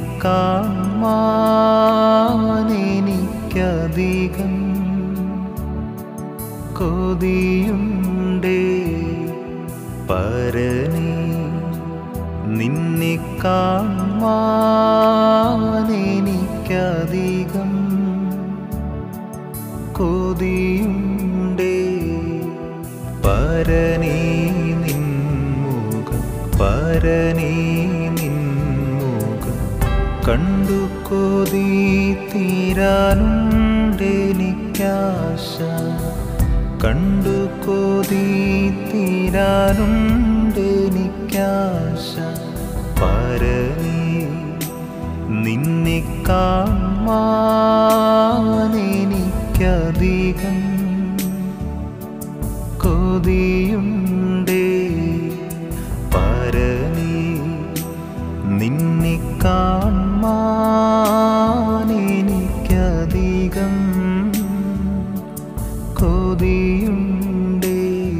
കാണാനെനിക്കധികം കൊതിയുണ്ടേ പരനേ നിന്നെ കാണാനെനിക്കധികം കൊതിയുണ്ടേ പരനേ നിൻമുഖം പരനേ നിൻമുഖം കണ്ടു കൊതി തീരാനുണ്ടെനിക്കാശ കണ്ടു കൊതി തീരാനുണ്ടെനിക്കാശ പരനേ നിന്നെ കാണാനെനിക്കധികം കൊതിയുണ്ടേ പരനേ നിന്നെ കാണാനെനിക്കധികം കൊതിയുണ്ടേ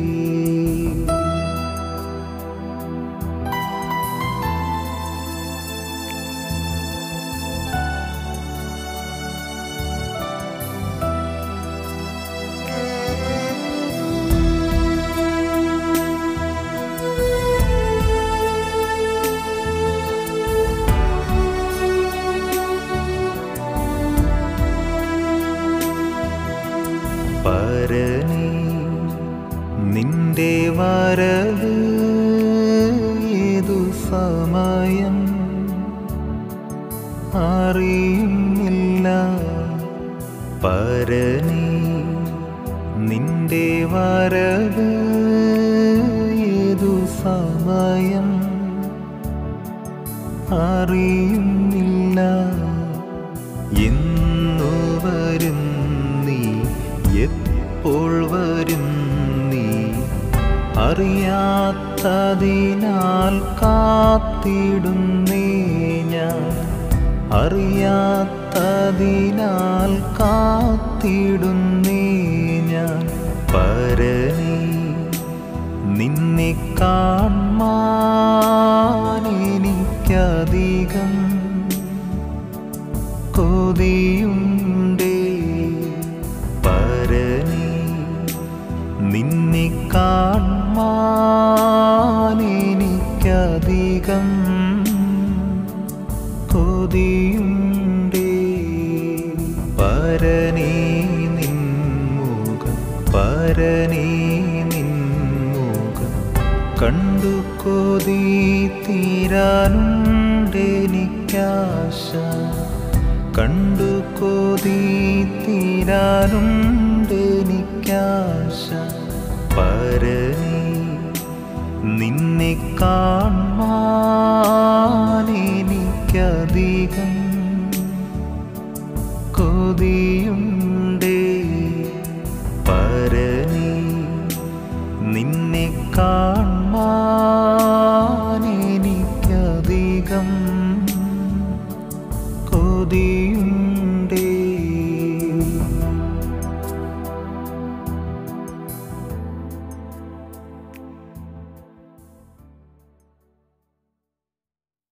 പരനേ നിന്റെ വരവ് ഏതു സമയം അറിയുന്നില്ല പരനേ നിന്റെ വരവ് ഏതു സമയം അറിയുന്നില്ല എന്നു വരും നീ എപ്പോൾ വരും നീ അറിയാത്തതിനാൽ കാത്തിടുന്നേ ഞാൻ അറിയാത്തതിനാൽ കാത്തിടുന്നേ ഞാൻ പരനേ നിന്നെ കാണാനെനിക്കധികം കൊതിയുണ്ടേ പരനേ നിന്നെ കാണാനെനിക്കധികം കൊതിയുണ്ടേ പരനേ നിൻമുഖം പരനേ നിൻമുഖം കണ്ടു കൊതി തീരാനുണ്ടെനിക്കാശ കണ്ടു കൊതി തീരാനുണ്ടെനിക്കാശ പരനേ നിന്നെ കാണാനെനിക്കധികം കൊതിയുണ്ടേ പരനേ നിന്നെ കാണാനെനിക്കധികം കൊതിയുണ്ടേ